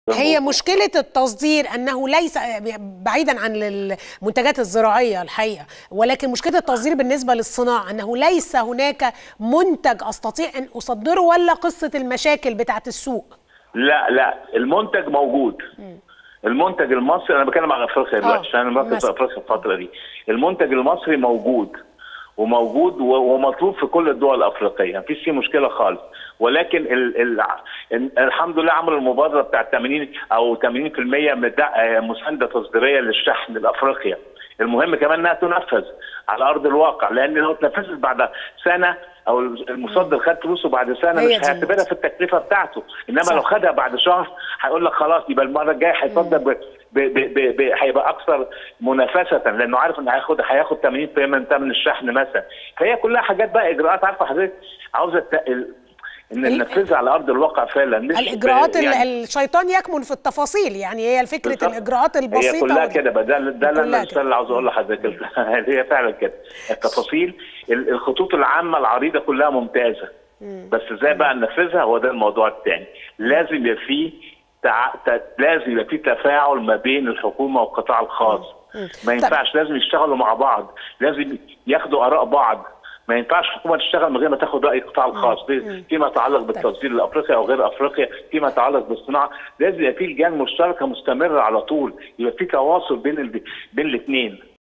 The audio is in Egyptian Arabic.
هي مشكلة التصدير أنه ليس بعيدا عن المنتجات الزراعية الحقيقة ولكن مشكلة التصدير بالنسبة للصناعة أنه ليس هناك منتج أستطيع أن أصدره ولا قصة المشاكل بتاعة السوق لا لا المنتج موجود المنتج المصري انا بتكلم عن افريقيا دلوقتي عشان انا مركز في افريقيا الفتره دي المنتج المصري موجود وموجود ومطلوب في كل الدول الافريقيه مفيش فيه مشكله خالص ولكن ال ال الحمد لله عملوا المبادره بتاع 80 او 80% مسانده تصديريه للشحن لافريقيا المهم كمان انها تنفذ على ارض الواقع لان لو اتنفذت بعد سنه او المصدر خد فلوسه بعد سنه مش هيعتبرها في التكلفه بتاعته انما صح. لو خدها بعد شهر هيقول لك خلاص يبقى المره الجايه هيصدر هيبقى اكثر منافسه لانه عارف انه هياخد هياخد 80% من ثمن الشحن مثلا فهي كلها حاجات بقى اجراءات عارفه حضرتك عاوزه ان ننفذها على ارض الواقع فعلا مش الاجراءات يعني الشيطان يكمن في التفاصيل يعني هي فكره الاجراءات البسيطه هي كلها كده بقى ده ده اللي اللي عاوز اقول لحضرتك هي فعلا كده التفاصيل الخطوط العامه العريضه كلها ممتازه بس ازاي بقى ننفذها هو ده الموضوع الثاني لازم يبقى فيه تع... ت... لازم يبقى في تفاعل ما بين الحكومه والقطاع الخاص ما ينفعش لازم يشتغلوا مع بعض لازم ياخدوا اراء بعض ما ينفعش الحكومه تشتغل من غير ما تاخد راي القطاع الخاص فيما يتعلق بالتصدير لافريقيا او غير افريقيا فيما يتعلق بالصناعه لازم يبقى في لجان مشتركه مستمره على طول يبقى في تواصل بين ال... بين الاثنين